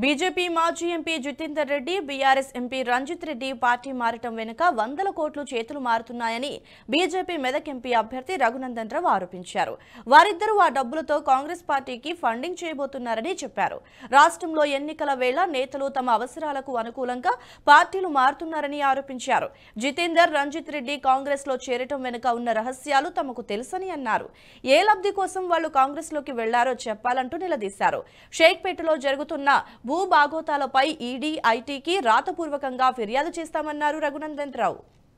BJP మాజీ MP Jitender Reddy BRS MP Ranjith Reddy party మారటం వెనుక వందల కోట్లు చేతులు మారుతున్నాయని బీజేపీ మెదక్ ఎంపీ అభ్యర్థి రఘునందన్ రావు ఆరోపించారు వారిద్దరూ ఆ డబ్బులతో కాంగ్రెస్ పార్టీకి ఫండింగ్ చేయబోతున్నారని చెప్పారు రాష్ట్రంలో ఎన్నికల వేళ నేతలు తమ అవసరాలకు అనుకూలంగా పార్టీలు మారుతున్నారని ఆరోపించారు జితేందర్ రంజిత్ రెడ్డి కాంగ్రెస్ లో చేరటం వెనుక ఉన్న రహస్యాలు తమకు తెలుసని అన్నారు ఏ లబ్ధి కోసం వాళ్ళు కాంగ్రెస్ లోకి వెళ్లారో చెప్పాలంటూ నిలదీశారు షేక్పేటలో జరుగుతున్న భూ బాగోతాలపై ఈడీ ఐటీకి రాతపూర్వకంగా ఫిర్యాదు చేస్తామన్నారు రఘునందన్ రావు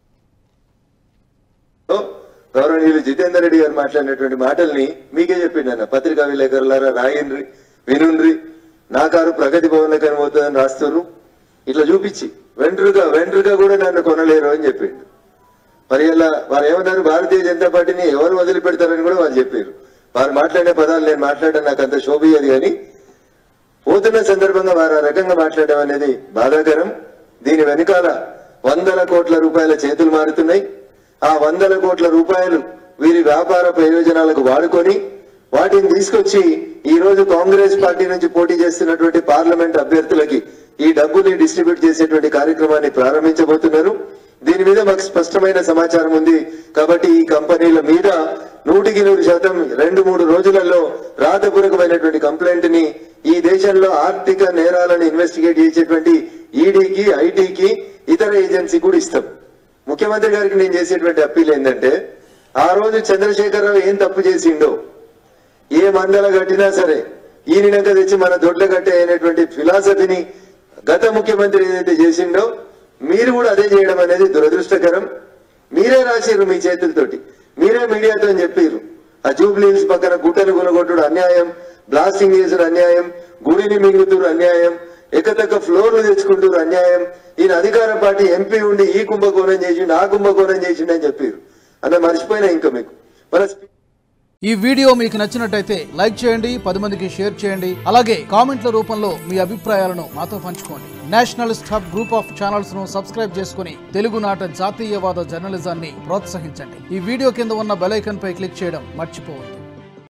గౌరవనీయులు జితేందర్ రెడ్డి గారు మాట్లాడినటువంటి మాటల్ని మీకే చెప్పిండు అన్న పత్రికా విలేకరులారా రాయండ్రి వినుండ్రి నా కారు ప్రగతి భవన్ లెక్కన పోతుందని రాస్తున్నారు ఇట్లా చూపించి వెంట్రుగా వెంట్రుగా కూడా నన్ను కొనలేరు అని చెప్పిండు మరి ఇలా వారు ఏమన్నారు భారతీయ జనతా పార్టీని ఎవరు వదిలిపెడతారని కూడా వాళ్ళు చెప్పారు వారు మాట్లాడే పదాలు నేను మాట్లాడడం నాకు అంత శోభియది కానీ పోతున్న సందర్భంగా వారు ఆ రకంగా మాట్లాడడం అనేది బాధాకరం దీని వెనుకాల వందల కోట్ల రూపాయల చేతులు మారుతున్నాయి ఆ వందల కోట్ల రూపాయలు వీరి వ్యాపార ప్రయోజనాలకు వాడుకొని వాటిని తీసుకొచ్చి ఈ రోజు కాంగ్రెస్ పార్టీ నుంచి పోటీ చేస్తున్నటువంటి పార్లమెంట్ అభ్యర్థులకి ఈ డబ్బుని డిస్ట్రిబ్యూట్ చేసేటువంటి కార్యక్రమాన్ని ప్రారంభించబోతున్నారు దీని మీద మాకు స్పష్టమైన సమాచారం ఉంది కాబట్టి ఈ కంపెనీల మీద నూటికి నూరు శాతం రెండు మూడు రోజులలో రాతపూర్వకమైనటువంటి కంప్లైంట్ ని ఈ దేశంలో ఆర్థిక నేరాలను ఇన్వెస్టిగేట్ చేసేటువంటి ఈడీకి ఐటీకి ఇతర ఏజెన్సీ కూడా ఇస్తాం ముఖ్యమంత్రి గారికి నేను చేసేటువంటి అప్పీల్ ఏంటంటే ఆ రోజు చంద్రశేఖరరావు ఏం తప్పు చేసిండో ఏ మందల కట్టినా సరే ఈయనక తెచ్చి మన దొడ్ల కట్టే అనేటువంటి ఫిలాసఫీని గత ముఖ్యమంత్రి ఏదైతే చేసిండో మీరు కూడా అదే చేయడం అనేది దురదృష్టకరం మీరే రాసిర్రు మీ చేతులతోటి మీరే మీడియాతో చెప్పారు ఆ జూబ్లీ హిల్స్ పక్కన గుట్టను కొనగొట్టుడు అన్యాయం బ్లాస్టింగ్ చేసుడు అన్యాయం గుడిని మింగుతురు అన్యాయం ఎక్కతక్క ఫ్లోర్లు తెచ్చుకుంటారు అన్యాయం ఈయన అధికార పార్టీ ఎంపీ ఉండి ఈ కుంభకోణం చేసిండు ఆ కుంభకోణం చేసిండు అని చెప్పారు అన్న మర్చిపోయినా ఇంకా మీకు మన స్పీ- ఈ వీడియో మీకు నచ్చినట్టయితే లైక్ చేయండి పది మందికి షేర్ చేయండి అలాగే కామెంట్ల రూపంలో మీ అభిప్రాయాలను మాతో పంచుకోండి nationalist hub group of channels ను సబ్స్క్రైబ్ చేసుకుని తెలుగునాట జాతీయవాద జర్నలిజాన్ని ప్రోత్సహించండి ఈ వీడియో కింద ఉన్న బెల్ ఐకాన్ పై క్లిక్ చేయడం మర్చిపోవద్దు